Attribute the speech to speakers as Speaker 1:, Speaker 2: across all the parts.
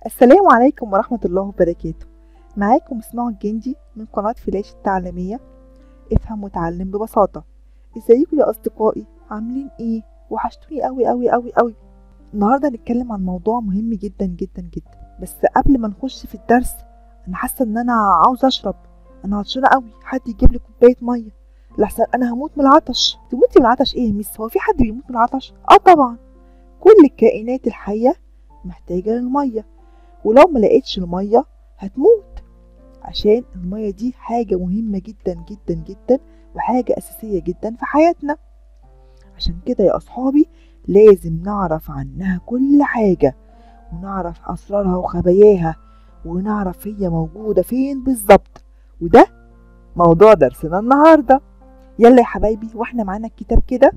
Speaker 1: السلام عليكم ورحمة الله وبركاته معاكم اسمعوا الجندي من قناة فلاش التعليمية افهم وتعلم ببساطة ازيكم يا اصدقائي عاملين ايه وحشتوني قوي قوي قوي قوي النهارده هنتكلم عن موضوع مهم جدا جدا جدا بس قبل ما نخش في الدرس انا حاسه ان انا عاوز اشرب انا عطشانه قوي حد يجيب لي كوبايه ميه لحسن انا هموت من العطش تموتي من العطش ايه يا ميس هو في حد بيموت من العطش اه طبعا كل الكائنات الحيه محتاجه للميه ولو ما لقيتش الميه هتموت عشان الميه دي حاجه مهمه جدا جدا جدا وحاجه اساسيه جدا في حياتنا عشان كده يا اصحابي لازم نعرف عنها كل حاجه ونعرف اسرارها وخباياها ونعرف هي موجوده فين بالظبط وده موضوع درسنا النهارده يلا يا حبايبي واحنا معانا الكتاب كده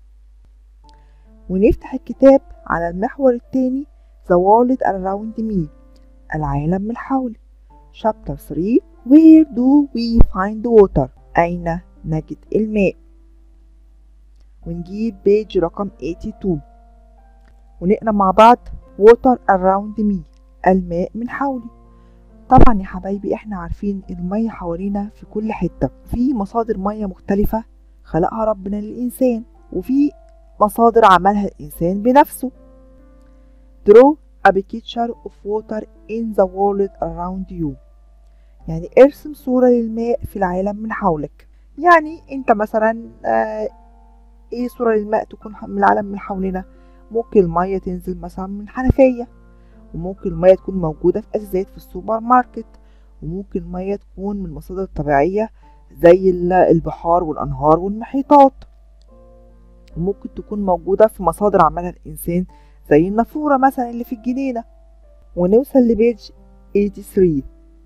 Speaker 1: ونفتح الكتاب على المحور التاني The World Around Me العالم من حولي Chapter 3 Where do we find water أين نجد الماء ونجيب بيج رقم 82 ونقرا مع بعض Water around me الماء من حولي طبعا يا حبايبي احنا عارفين المية حوالينا في كل حتة في مصادر مية مختلفة خلقها ربنا للإنسان وفي مصادر عملها الإنسان بنفسه Draw a picture of water in the world around you يعني ارسم صورة للماء في العالم من حولك يعني انت مثلا آه ايه صورة للماء تكون من العالم من حولنا ممكن المية تنزل مثلا من حنفية وممكن المية تكون موجودة في أزازات في السوبر ماركت وممكن المية تكون من مصادر طبيعية زي البحار والأنهار والمحيطات وممكن تكون موجودة في مصادر عملها الإنسان زي النافورة مثلا اللي في الجنينة ونوصل لبيج 83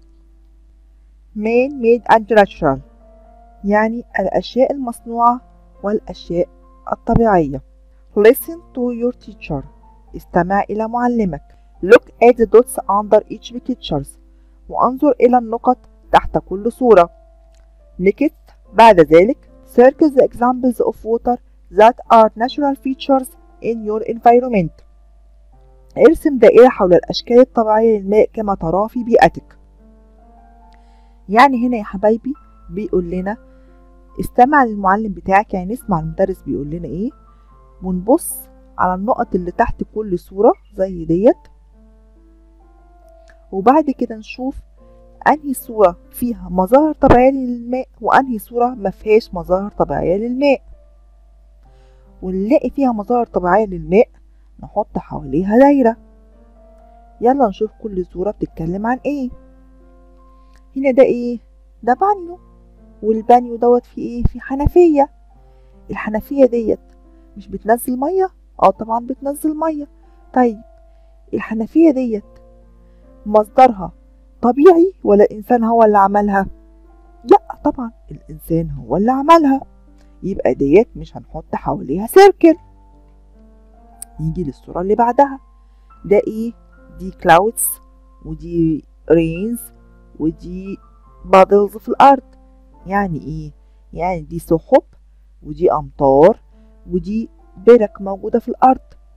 Speaker 1: man made and natural يعني الأشياء المصنوعة والأشياء الطبيعية listen to your teacher استمع إلى معلمك look at the dots under each pictures وانظر إلى النقط تحت كل صورة next بعد ذلك circle the examples of water that are natural features in your environment ارسم دائرة حول الأشكال الطبيعية للماء كما تراه في بيئتك يعني هنا يا حبايبي بيقول لنا استمع للمعلم بتاعك يعني نسمع المدرس بيقول لنا ايه ونبص على النقط اللي تحت كل صورة زي ديت وبعد كده نشوف انهي صورة فيها مظاهر طبيعية للماء وانهي صورة مفيهاش مظاهر طبيعية للماء ونلاقي فيها مظاهر طبيعية للماء نحط حواليها دايرة يلا نشوف كل صورة بتتكلم عن ايه هنا ده ايه ده بانيو والبانيو دوت في ايه في حنفية الحنفية ديت مش بتنزل مية اه طبعا بتنزل مية طيب الحنفية ديت مصدرها طبيعي ولا الإنسان هو اللي عملها لا طبعا الإنسان هو اللي عملها يبقى ديت مش هنحط حواليها سيركل نيجي للصورة اللي بعدها ده ايه دي كلاودز ودي رينز ودي بادلز في الأرض يعني ايه يعني دي سحب ودي أمطار ودي برك موجودة في الأرض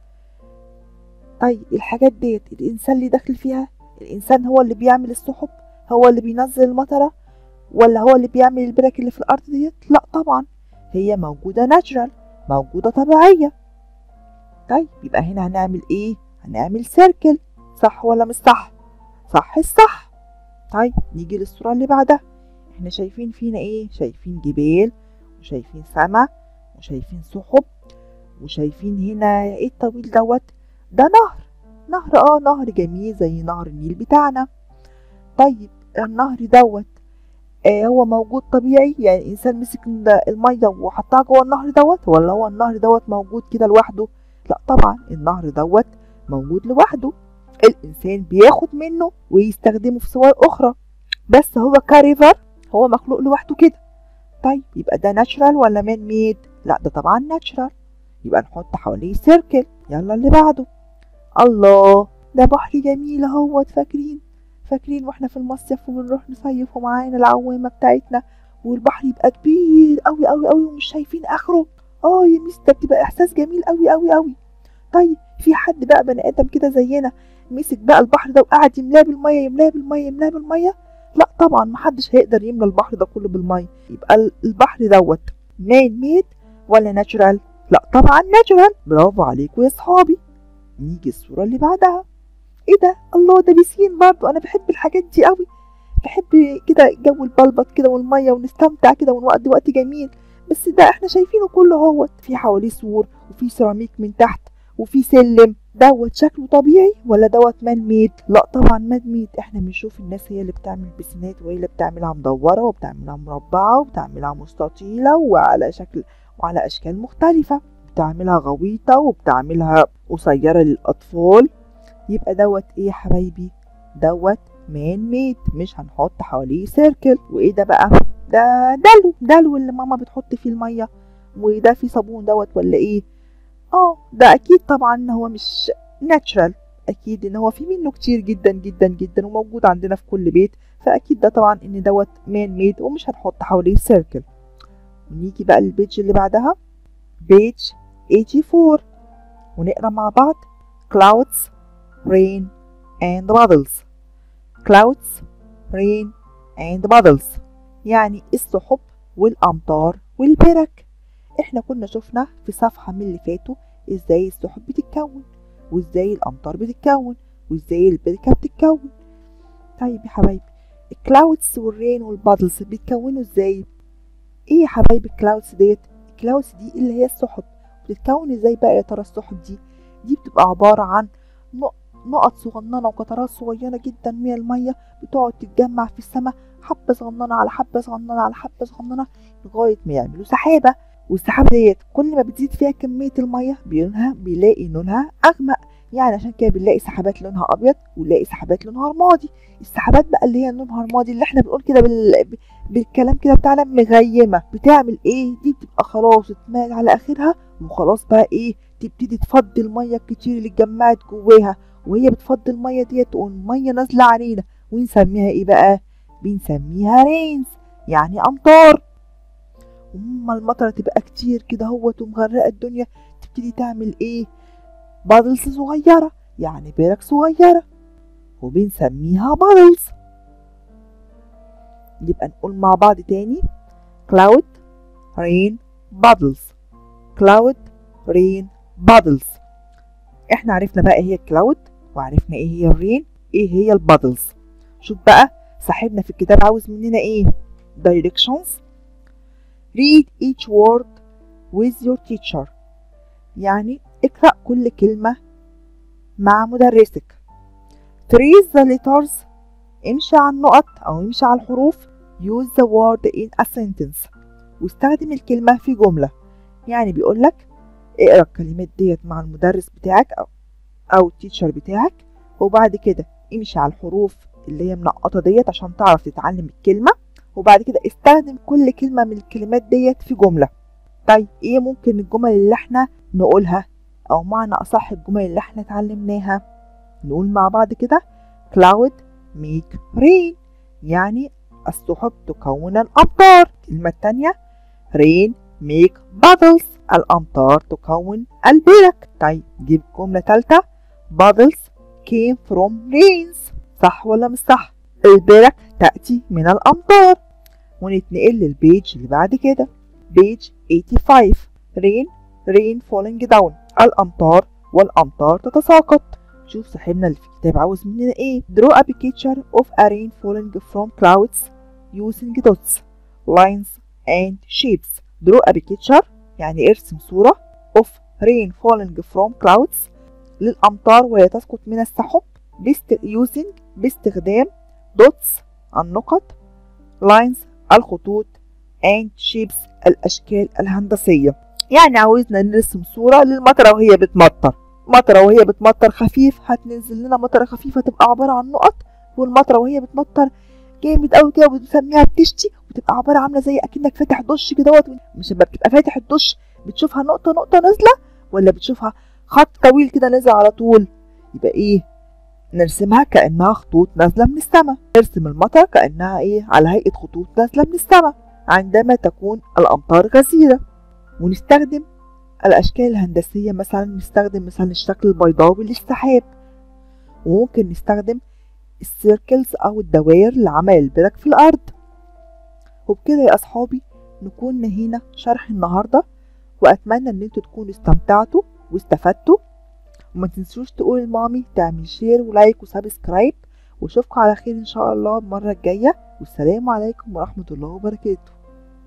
Speaker 1: طيب الحاجات ديت الإنسان اللي داخل فيها الإنسان هو اللي بيعمل السحب هو اللي بينزل المطرة ولا هو اللي بيعمل البرك اللي في الأرض ديت لا طبعا هي موجودة ناتشرال موجودة طبيعية طيب يبقى هنا هنعمل ايه هنعمل سيركل صح ولا مش صح صح الصح طيب نيجي للصورة اللي بعدها احنا شايفين فينا ايه شايفين جبال وشايفين سما وشايفين سحب وشايفين هنا ايه الطويل دوت ده نهر نهر اه نهر جميل زي نهر النيل بتاعنا طيب النهر دوت آه هو موجود طبيعي يعني الانسان مسك الميه وحطها جوه النهر دوت ولا هو النهر دوت موجود كده لوحده لا طبعا النهر دوت موجود لوحده الانسان بياخد منه ويستخدمه في صور اخرى بس هو كريفر هو مخلوق لوحده كده طيب يبقى ده ناتشرال ولا مان ميد لا ده طبعا ناتشرال يبقى نحط حواليه سيركل يلا اللي بعده الله ده بحر جميل اهوت فاكرين فاكرين واحنا في المصيف وبنروح نصيف ومعانا العوامة بتاعتنا والبحر يبقى كبير قوي قوي قوي ومش شايفين اخره اه يا ميس ده بتبقى احساس جميل قوي قوي قوي طيب في حد بقى بني ادم كده زينا مسك بقى البحر ده وقعد يملاه بالميه يملاه بالميه يملاه بالميه لا طبعا محدش هيقدر يملى البحر ده كله بالميه يبقى البحر دوت مان ميد ولا ناتشورال لا طبعا ناتشورال برافو عليكم يا صحابي نيجي الصوره اللي بعدها ايه ده الله ده بيسين برضو انا بحب الحاجات دي قوي بحب كده جو البلبط كده والميه ونستمتع كده ونقضي وقت جميل بس ده احنا شايفينه كله اهوت في حواليه سور وفي سيراميك من تحت وفي سلم دوت شكله طبيعي ولا دوت مان ميد لا طبعا مان ميد احنا بنشوف الناس هي اللي بتعمل بسينات وهي اللي بتعملها مدوره وبتعملها مربعه وبتعملها مستطيله وعلى شكل وعلى اشكال مختلفه بتعملها غويطه وبتعملها قصيره للاطفال يبقى دوت ايه يا حبايبي دوت مان ميد مش هنحط حواليه سيركل وايه ده بقى ده دلو دلو اللي ماما بتحط فيه الميه وده فيه صابون دوت ولا ايه اه ده اكيد طبعا ان هو مش ناتشرال اكيد ان هو في منه كتير جدا جدا جدا وموجود عندنا في كل بيت فاكيد ده طبعا ان دوت مان ميد ومش هنحط حواليه سيركل ونيجي بقى للبيج اللي بعدها بيج 84 ونقرا مع بعض clouds rain and puddles clouds rain and puddles يعني السحب والأمطار والبرك احنا كنا شفنا في صفحة من اللي فاتوا ازاي السحب بتتكون وازاي الأمطار بتتكون وازاي البركة بتتكون طيب يا حبايبي الكلاودز والرين والبادلز بيتكونوا ازاي ايه يا حبايبي الكلاودز ديت الكلاودز دي اللي هي السحب بتتكون ازاي بقى يا ترى السحب دي دي بتبقى عبارة عن نقط صغننة وقطرات صغيرة جدا من المية بتقعد تتجمع في السماء حبة صغننة على حبة صغننة على حبة صغننة لغاية ما يعملوا سحابة والسحابة ديت كل ما بتزيد فيها كمية المية بيلونها بيلاقي لونها أغمق يعني عشان كده بنلاقي سحابات لونها أبيض ونلاقي سحابات لونها رمادي السحابات بقى اللي هي لونها رمادي اللي احنا بنقول كده بال... بالكلام كده بتاعنا مغيمة بتعمل ايه دي بتبقى خلاص اتمال على آخرها وخلاص بقى ايه تبتدي تفضي المية الكتير اللي اتجمعت جواها وهي بتفضي المية ديت تقوم المية نازلة علينا ونسميها ايه بقى بنسميها رينز يعني أمطار وأما المطرة تبقى كتير كده هوت ومغرقة الدنيا تبتدي تعمل ايه بادلز صغيرة يعني برك صغيرة وبنسميها بادلز يبقى نقول مع بعض تاني cloud rain bubbles cloud rain bubbles احنا عرفنا بقى ايه هي الكلاود وعرفنا ايه هي الرين ايه هي البادلز شوف بقى صاحبنا في الكتاب عاوز مننا ايه directions read each word with your teacher يعني اقرأ كل كلمة مع مدرسك trace the letters امشي على النقط أو امشي على الحروف use the word in a sentence واستخدم الكلمة في جملة يعني بيقولك اقرأ الكلمات ديت مع المدرس بتاعك أو أو التيتشر بتاعك وبعد كده امشي على الحروف اللي هي منقطة ديت عشان تعرف تتعلم الكلمة وبعد كده استخدم كل كلمة من الكلمات ديت في جملة طيب ايه ممكن الجمل اللي احنا نقولها او معنى اصح الجمل اللي احنا اتعلمناها نقول مع بعض كده cloud make rain يعني السحب تكون الامطار الكلمة التانية rain make puddles الامطار تكون البرك طيب جيب جملة تالتة puddles came from rains صح ولا مش صح البرك تأتي من الأمطار ونتنقل للبيج اللي بعد كده بيج 85 rain rain falling down الأمطار والأمطار تتساقط شوف صاحبنا اللي في الكتاب عاوز مننا ايه draw a picture of a rain falling from clouds using dots lines and shapes draw a picture يعني ارسم صورة of rain falling from clouds للأمطار وهي تسقط من السحب بست... using باستخدام dots النقط lines الخطوط and shapes الأشكال الهندسية يعني عاوزنا نرسم صورة للمطرة وهي بتمطر مطرة وهي بتمطر خفيف هتنزل لنا مطرة خفيفة تبقى عبارة عن نقط والمطرة وهي بتمطر جامد قوي كده وبنسميها بتشتي وتبقى عبارة عاملة زي أكنك فاتح دش كده مش لما بتبقى فاتح الدش بتشوفها نقطة نقطة نازلة ولا بتشوفها خط طويل كده نازل على طول يبقى ايه نرسمها كأنها خطوط نازلة من السماء نرسم المطر كأنها ايه على هيئة خطوط نازلة من السماء عندما تكون الأمطار غزيرة ونستخدم الأشكال الهندسية مثلا نستخدم مثلا الشكل البيضاوي للسحاب وممكن نستخدم السيركلز أو الدوائر لعمل البرك في الأرض وبكده يا أصحابي نكون نهينا شرح النهاردة وأتمنى إن انتوا تكونوا استمتعتوا واستفدتوا وما تنسوش تقولوا لمامي تعمل شير ولايك وسبسكرايب واشوفكم على خير ان شاء الله المرة الجاية والسلام عليكم ورحمة الله وبركاته